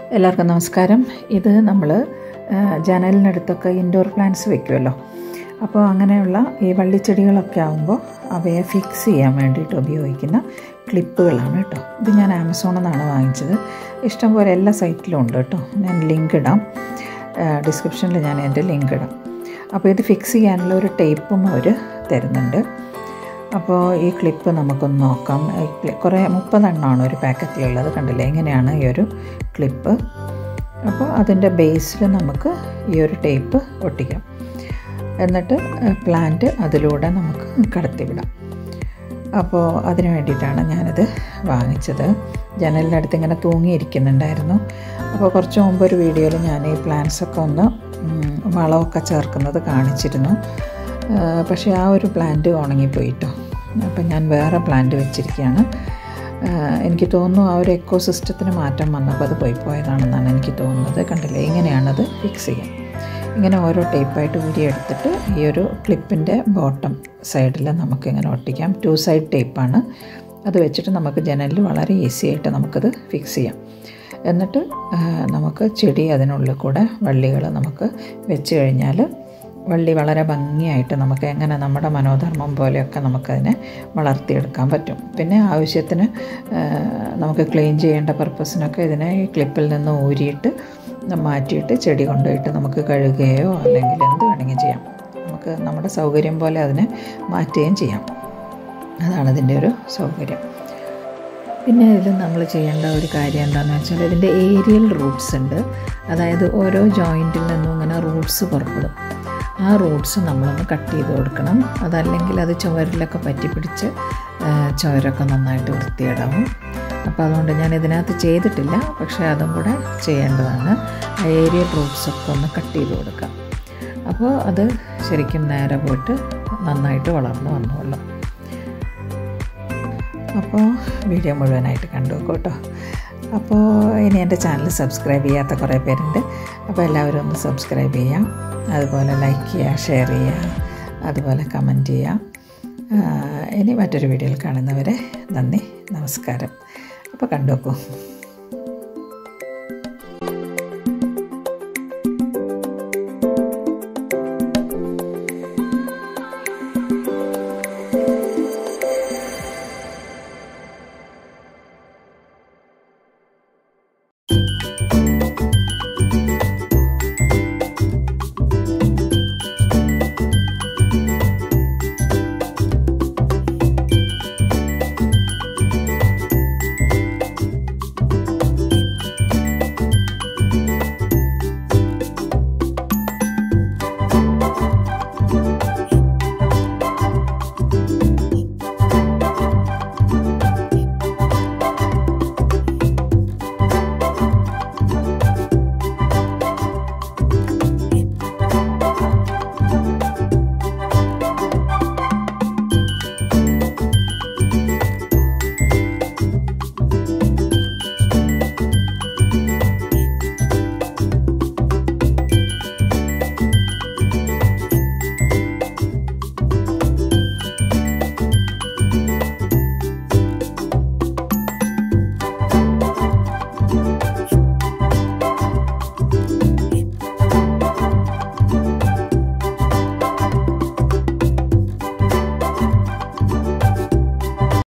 എല്ലാവർക്കും നമസ്കാരം ഇത് നമ്മൾ ജനലിനടുത്തൊക്കെ ഇൻഡോർ പ്ലാന്റ്സ് വെക്കുമല്ലോ അപ്പോൾ അങ്ങനെയുള്ള ഈ വള്ളിച്ചെടികളൊക്കെ ആകുമ്പോൾ അവയെ ഫിക്സ് ചെയ്യാൻ വേണ്ടിയിട്ട് ഉപയോഗിക്കുന്ന ക്ലിപ്പുകളാണ് കേട്ടോ ഇത് ഞാൻ ആമസോണിൽ നിന്നാണ് വാങ്ങിച്ചത് ഇഷ്ടംപോലെ എല്ലാ സൈറ്റിലും ഉണ്ട് കേട്ടോ ഞാൻ ലിങ്ക് ഇടാം ഡിസ്ക്രിപ്ഷനിൽ ഞാൻ എൻ്റെ ലിങ്ക് ഇടാം അപ്പോൾ ഇത് ഫിക്സ് ചെയ്യാനുള്ള ഒരു ടേപ്പും അവർ തരുന്നുണ്ട് അപ്പോൾ ഈ ക്ലിപ്പ് നമുക്കൊന്ന് നോക്കാം കുറേ മുപ്പതെണ്ണമാണ് ഒരു പാക്കറ്റിലുള്ളത് കണ്ടില്ലേ എങ്ങനെയാണ് ഈ ഒരു ക്ലിപ്പ് അപ്പോൾ അതിൻ്റെ ബേസിൽ നമുക്ക് ഈ ഒരു ടേപ്പ് ഒട്ടിക്കാം എന്നിട്ട് പ്ലാന്റ് അതിലൂടെ നമുക്ക് കടത്തിവിടാം അപ്പോൾ അതിന് വേണ്ടിയിട്ടാണ് ഞാനിത് വാങ്ങിച്ചത് ജനലിൻ്റെ അടുത്ത് ഇങ്ങനെ തൂങ്ങിയിരിക്കുന്നുണ്ടായിരുന്നു അപ്പോൾ കുറച്ച് മുമ്പ് ഒരു വീഡിയോയിൽ ഞാൻ ഈ പ്ലാന്റ്സൊക്കെ ഒന്ന് വളമൊക്കെ ചേർക്കുന്നത് കാണിച്ചിരുന്നു പക്ഷേ ആ ഒരു പ്ലാന്റ് ഉണങ്ങിപ്പോയിട്ടോ അപ്പം ഞാൻ വേറെ പ്ലാന്റ് വെച്ചിരിക്കുകയാണ് എനിക്ക് തോന്നുന്നു ആ ഒരു എക്കോ സിസ്റ്റത്തിന് മാറ്റം വന്നപ്പോൾ അത് പോയി പോയതാണെന്നാണ് എനിക്ക് തോന്നുന്നത് കണ്ടില്ലേ ഇങ്ങനെയാണത് ഫിക്സ് ചെയ്യാം ഇങ്ങനെ ഓരോ ടേപ്പായിട്ട് ഊരിയെടുത്തിട്ട് ഈ ഒരു ക്ലിപ്പിൻ്റെ ബോട്ടം സൈഡിൽ നമുക്കിങ്ങനെ ഒട്ടിക്കാം ടു സൈഡ് ടേപ്പാണ് അത് വെച്ചിട്ട് നമുക്ക് ജനലിൽ വളരെ ഈസി ആയിട്ട് നമുക്കത് ഫിക്സ് ചെയ്യാം എന്നിട്ട് നമുക്ക് ചെടി അതിനുള്ളിൽ കൂടെ വള്ളികൾ നമുക്ക് വെച്ച് കഴിഞ്ഞാൽ വള്ളി വളരെ ഭംഗിയായിട്ട് നമുക്ക് എങ്ങനെ നമ്മുടെ മനോധർമ്മം പോലെയൊക്കെ നമുക്കതിനെ വളർത്തിയെടുക്കാൻ പറ്റും പിന്നെ ആവശ്യത്തിന് നമുക്ക് ക്ലീൻ ചെയ്യേണ്ട പർപ്പസിനൊക്കെ ഇതിനെ ഈ ക്ലിപ്പിൽ നിന്ന് ഊരിയിട്ട് മാറ്റിയിട്ട് ചെടി കൊണ്ടുപോയിട്ട് നമുക്ക് കഴുകുകയോ അല്ലെങ്കിൽ എന്ത് വേണമെങ്കിൽ ചെയ്യാം നമുക്ക് നമ്മുടെ സൗകര്യം പോലെ അതിനെ മാറ്റുകയും ചെയ്യാം അതാണ് ഇതിൻ്റെ ഒരു സൗകര്യം പിന്നെ ഇതിൽ നമ്മൾ ചെയ്യേണ്ട ഒരു കാര്യം എന്താണെന്ന് വെച്ചാൽ ഇതിൻ്റെ ഏരിയൽ റൂട്ട്സ് ഉണ്ട് അതായത് ഓരോ ജോയിൻറ്റിൽ നിന്നും ഇങ്ങനെ റൂട്ട്സ് പുറപ്പെടും ആ റൂട്ട്സ് നമ്മളൊന്ന് കട്ട് ചെയ്ത് കൊടുക്കണം അതല്ലെങ്കിൽ അത് ചുവരിലൊക്കെ പറ്റി പിടിച്ച് ചുവരൊക്കെ നന്നായിട്ട് വൃത്തിയിടാവും അപ്പോൾ അതുകൊണ്ട് ഞാൻ ഇതിനകത്ത് ചെയ്തിട്ടില്ല പക്ഷേ അതും കൂടെ ചെയ്യേണ്ടതാണ് ആ ഏരിയ റൂട്ട്സൊക്കെ ഒന്ന് കട്ട് ചെയ്ത് കൊടുക്കാം അപ്പോൾ അത് ശരിക്കും നേരെ പോയിട്ട് നന്നായിട്ട് വളർന്നു വന്നോളും അപ്പോൾ വീഡിയോ മുഴുവനായിട്ട് കണ്ടു കേട്ടോ അപ്പോൾ ഇനി എൻ്റെ ചാനൽ സബ്സ്ക്രൈബ് ചെയ്യാത്ത കുറേ പേരുണ്ട് അപ്പോൾ എല്ലാവരും ഒന്ന് സബ്സ്ക്രൈബ് ചെയ്യാം അതുപോലെ ലൈക്ക് ചെയ്യുക ഷെയർ ചെയ്യുക അതുപോലെ കമൻറ്റ് ചെയ്യുക ഇനി മറ്റൊരു വീഡിയോയിൽ കാണുന്നവരെ നന്ദി നമസ്കാരം അപ്പോൾ കണ്ടു നോക്കൂ